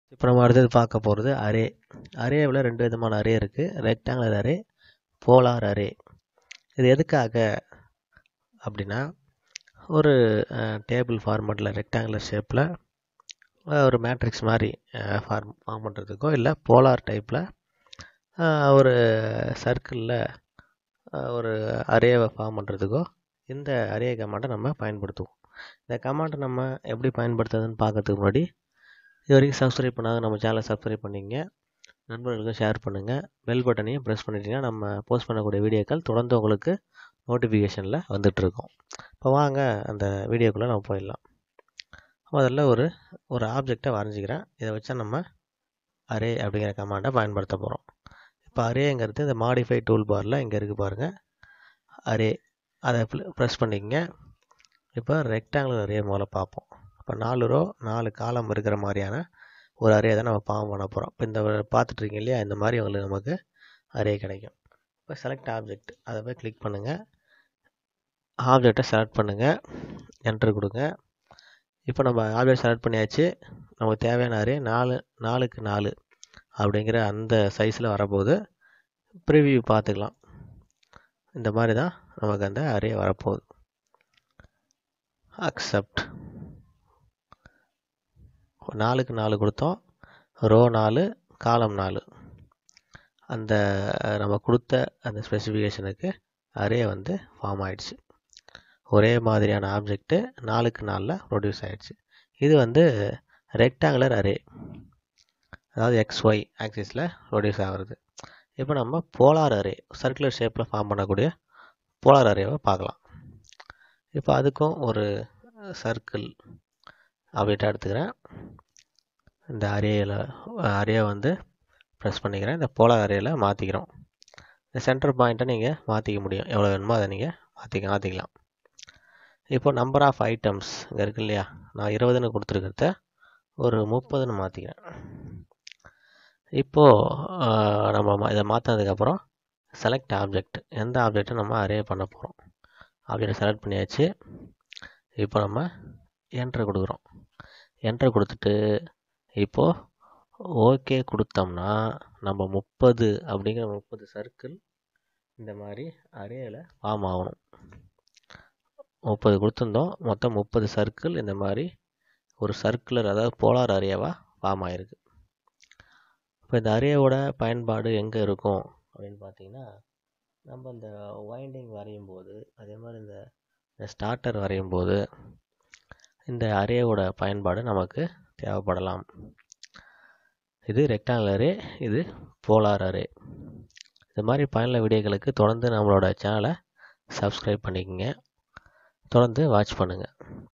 இப்போ நம்ம அடுத்தது பார்க்க போகிறது அரே அரேவில் ரெண்டு விதமான அரே இருக்குது ரெக்டாங்குலர் அரே போலார் அரே இது எதுக்காக அப்படின்னா ஒரு டேபிள் ஃபார்மேட்டில் ரெக்டாங்குலர் ஷேப்பில் ஒரு மேட்ரிக்ஸ் மாதிரி ஃபார்ம் ஃபார்ம் பண்ணுறதுக்கோ இல்லை போலார் டைப்பில் ஒரு சர்க்கிளில் ஒரு அரேவை ஃபார்ம் பண்ணுறதுக்கோ இந்த அரே கமாண்டை நம்ம பயன்படுத்துவோம் இந்த கமாண்டை நம்ம எப்படி பயன்படுத்துறதுன்னு பார்க்கறதுக்கு முன்னாடி இது வரைக்கும் சப்ஸ்கிரைப் பண்ணாத நம்ம சேனலை சப்ஸ்கிரைப் பண்ணிங்க நண்பர்களுக்கும் ஷேர் பண்ணுங்கள் பெல் பட்டனையும் ப்ரெஸ் பண்ணிட்டீங்கன்னா நம்ம போஸ்ட் பண்ணக்கூடிய வீடியோக்கள் தொடர்ந்து உங்களுக்கு நோட்டிஃபிகேஷனில் வந்துட்டுருக்கோம் இப்போ வாங்க அந்த வீடியோக்குள்ளே நம்ம போயிடலாம் முதல்ல ஒரு ஒரு ஆப்ஜெக்டை வரைஞ்சிக்கிறேன் இதை வச்சா நம்ம அரே அப்படிங்கிற கமாண்டை பயன்படுத்த போகிறோம் இப்போ அரேங்கிறது இந்த மாடிஃபை டூல் பாரில் இங்கே இருக்குது பாருங்கள் அரே அதை ப்ரெஸ் பண்ணிக்கங்க இப்போ ரெக்டாங்குலர் அரே முதல்ல பார்ப்போம் இப்போ நாலு ரோ நாலு காலம் இருக்கிற மாதிரியான ஒரு அரே தான் நம்ம ஃபார்ம் பண்ண போகிறோம் இப்போ இந்த பார்த்துட்ருக்கீங்க இல்லையா இந்த மாதிரி உங்களுக்கு நமக்கு அரே கிடைக்கும் இப்போ செலக்ட் ஆப்ஜெக்ட் அதை போய் கிளிக் பண்ணுங்கள் ஆப்ஜெக்டை செலக்ட் பண்ணுங்கள் என்ட்ரு கொடுங்க இப்போ நம்ம ஆப்ஜெக்ட் செலக்ட் பண்ணியாச்சு நமக்கு தேவையான அரே நாலு நாலுக்கு நாலு அப்படிங்கிற அந்த சைஸில் வரப்போகுது ப்ரிவியூ பார்த்துக்கலாம் இந்த மாதிரி தான் நமக்கு அந்த அரே வரப்போகுது அக்செப்ட் நாலுக்கு நாலு கொடுத்தோம் ரோ நாலு காலம் நாலு அந்த நம்ம கொடுத்த அந்த ஸ்பெசிஃபிகேஷனுக்கு அரே வந்து ஃபார்ம் ஆயிடுச்சு ஒரே மாதிரியான ஆப்ஜெக்ட்டு நாலுக்கு நாலில் ப்ரொடியூஸ் ஆகிடுச்சு இது வந்து ரெக்டாங்குலர் அரே அதாவது எக்ஸ் ஒய் ஆக்சிஸில் ப்ரொடியூஸ் ஆகிறது இப்போ நம்ம போலார் அரே சர்க்குலர் ஷேப்பில் ஃபார்ம் பண்ணக்கூடிய போலார் அரேவை பார்க்கலாம் இப்போ அதுக்கும் ஒரு சர்க்கிள் ஆப்ஜெக்டாக எடுத்துக்கிறேன் இந்த அரேயில் அரேயை வந்து ப்ரெஸ் பண்ணிக்கிறேன் இந்த போலார் அரேயில் மாற்றிக்கிறோம் இந்த சென்டர் பாயிண்ட்டை நீங்கள் மாற்றிக்க முடியும் எவ்வளோ வேணுமோ அதை நீங்கள் மாற்றிக்க மாற்றிக்கலாம் இப்போ நம்பர் ஆஃப் ஐட்டம்ஸ் இங்கே இருக்கு இல்லையா நான் இருபதுன்னு கொடுத்துருக்கிறத ஒரு முப்பதுன்னு மாற்றிக்கிறேன் இப்போது நம்ம இதை மாற்றினதுக்கப்புறம் செலக்ட் ஆப்ஜெக்ட் எந்த ஆப்ஜெக்டை நம்ம அரே பண்ண போகிறோம் ஆப்ஜெக்டை செலக்ட் பண்ணியாச்சு இப்போ நம்ம என்ட்ரு கொடுக்குறோம் என்ட்ரு கொடுத்துட்டு இப்போது ஓகே கொடுத்தோம்னா நம்ம முப்பது அப்படிங்கிற முப்பது சர்க்கிள் இந்த மாதிரி அரேயில் ஃபார்ம் ஆகணும் முப்பது கொடுத்துருந்தோம் மொத்தம் முப்பது சர்க்கிள் இந்த மாதிரி ஒரு சர்க்குலர் அதாவது போலார் அரேவாக ஃபார்ம் ஆகிருக்கு இப்போ இந்த அரேவோட பயன்பாடு எங்கே இருக்கும் அப்படின்னு பார்த்தீங்கன்னா நம்ம இந்த வைண்டிங் வரையும் போது அதே மாதிரி இந்த ஸ்டார்டர் வரையும் போது இந்த அரேவோட பயன்பாடு நமக்கு தேவைப்படலாம் இது ரெக்டாங்குலர் அரே இது போலார் அரே இது மாதிரி பயனுள்ள வீடியோக்களுக்கு தொடர்ந்து நம்மளோட சேனலை சப்ஸ்கிரைப் பண்ணிக்கோங்க தொடர்ந்து வாட்ச் பண்ணுங்கள்